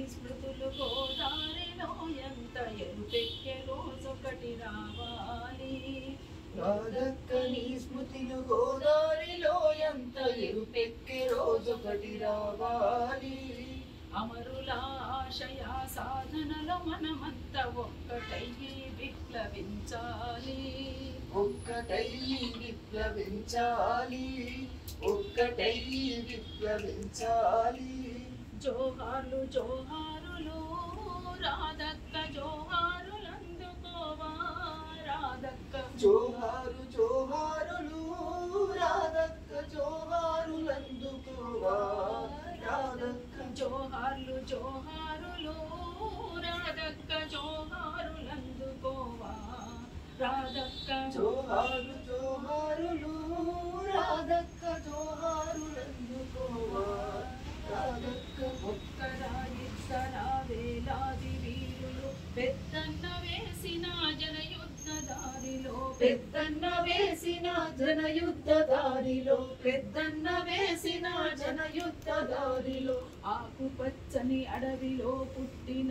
స్మృతులు గోదారిలో ఎంత ఎరుపెక్కే రోజొకటి రావాలి రాధక్క నీ స్మృతిలు గోదారిలో ఎంత ఎరుపెక్కే రోజొకటి రావాలి అమరుల ఆశయ సాధనలో మనమంతా ఒక్కటయ్యి విప్లవించాలి ఒక్కటై విప్లవించాలి ఒక్కటై విప్లవించాలి జోహార్లు జోహారులు రాధక్క జోహారులందుకోవా రాధక్క జోహారు జోహారులు రాధక్క జోహారులందుకోవా రాధక్క జోహార్లు జోహారులు రాధక్క జోహారులందుకోవా రాధక్క జోహారు జోహారులు రాధక్క జోహారులందుకోవా రాధక్క ఒక్కరా ఇద్దరా వేలాది వీరులు పెద్దన్న వేసిన జనయుద్ధ దారిలో పెద్దన్న వేసిన జనయుద్ధ దారిలో పెద్దన్న వేసిన జనయుద్ధ దారిలో ఆకుపచ్చని అడవిలో పుట్టిన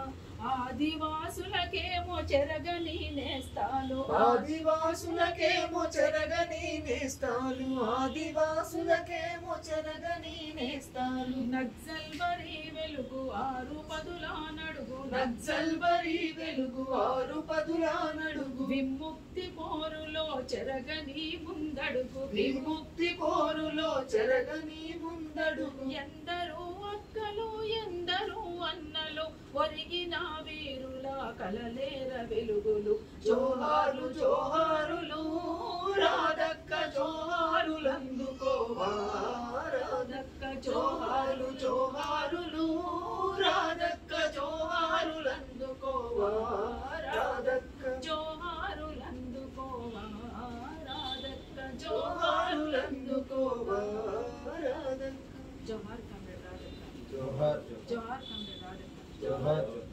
ఆదివాసులకేమో చెరగని నేస్తాలు ఆదివాసులకేమో చెరగని నేస్తాలు ఆదివాసులకేమో చెరగని నేస్తాలు నక్సల్ బరి వెలుగు ఆరు పదుల నడుగు నక్సల్ బరి వెలుగు ఆరు పదుల నడుగు విముక్తి పోరులో చెరగని ముందడుగు విముక్తి పోరులో చెరగని ముందడుగు ఎందరూ అక్కలు ఎందరూ అన్నలు ఒరిగిన వీరుల కలలేర వెలుగులు జోహారు జోహారులు రాధక్క జోహారులందుకోవా రాధక్క జోహారు జోహారులు రాధక్క జోహారులందుకోవా రాధక్క జోహారులందుకోవా రాధక్క జోహారులందుకోవా రాధక్క జోహార్ కామ్రేడ్ రాధక్క జోహార్ జోహార్ కామ్రేడ్ రాధక్క జోహార్